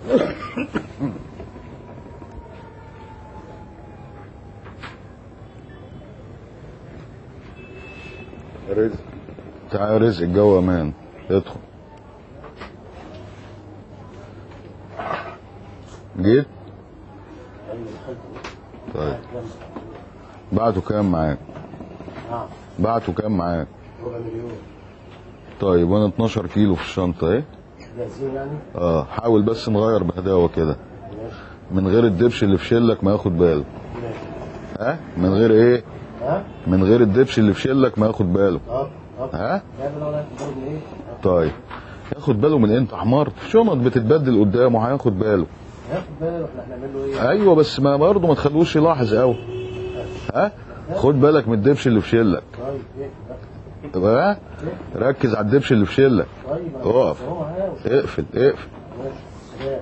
رزق تعال يا رزق الجو امان ادخل جيت طيب بعته كام معاك اه بعته كام معاك ربع مليون طيب وانا 12 كيلو في الشنطه ايه جاهزين يعني اه حاول بس نغير بهداوه كده ماشي من غير الدبش اللي في شلك ما ياخد باله ماشي ها من غير ايه ها من غير الدبش اللي في شلك ما ياخد باله طب طب ها لا لا لا تاخد من ايه طيب ياخد باله من إيه؟ انت حمار شنط بتتبدل قدامه هياخد باله ياخد باله احنا هنعمل له ايه ايوه بس ما برضه ما تخلوش يلاحظ قوي ها خد بالك من الدبش اللي في شلك طيب ايه لا. ها ركز على الدبش اللي في شلك طيب أنا اقف. هو عاوز اقفل اقفل ماشي سلام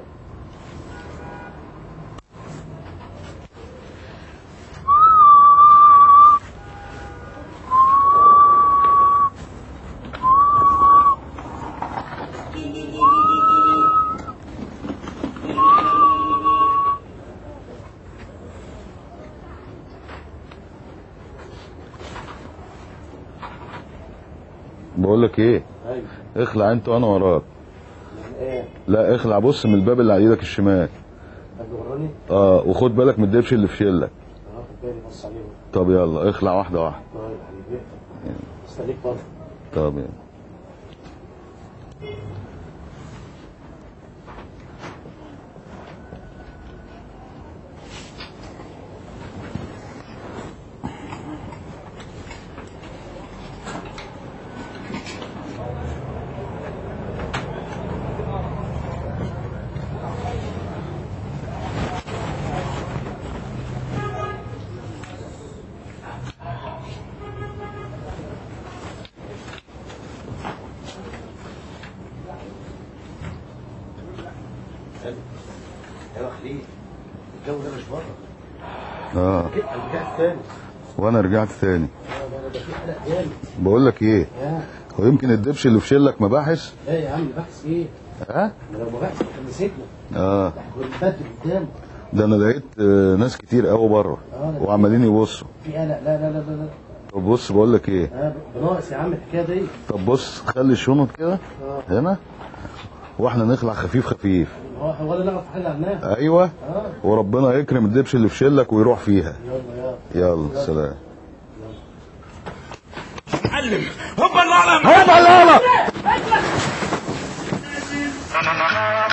بقول لك ايه ايوه اخلع انت وانا وراك من ايه لا اخلع بص من الباب اللي على ايدك الشمال حد وراني اه وخد بالك من الدبش اللي في شلك انا واخد بالي بص عليه طب يلا اخلع واحده واحده طيب حبيبي استنيك بره طب يلا يا خليل الجو ده مش بره اه جيت على الجهه الثاني وانا رجعت تاني اه ده ده في حلقه جامد بقول لك ايه اه هو يمكن الدبش اللي في شلك مباحث لا يا عم بحث ايه ها ما لو ما بحث كان مسكنا اه ده احنا بنبدل قدامه ده انا لقيت آه، ناس كتير قوي بره اه ده وعمالين يبصوا في قلق لا لا لا لا لا طب بص بقول لك ايه اه بناقص يا عم الحكايه دي طب بص خلي الشنط كده اه هنا واحنا نخلع خفيف خفيف هو ولا نعرف حاجه عنها ايوه اه وربنا يكرم الدبش اللي في شلك ويروح فيها يلا يلا يلا سلام معلم هوبا العالم هيبقى لا لا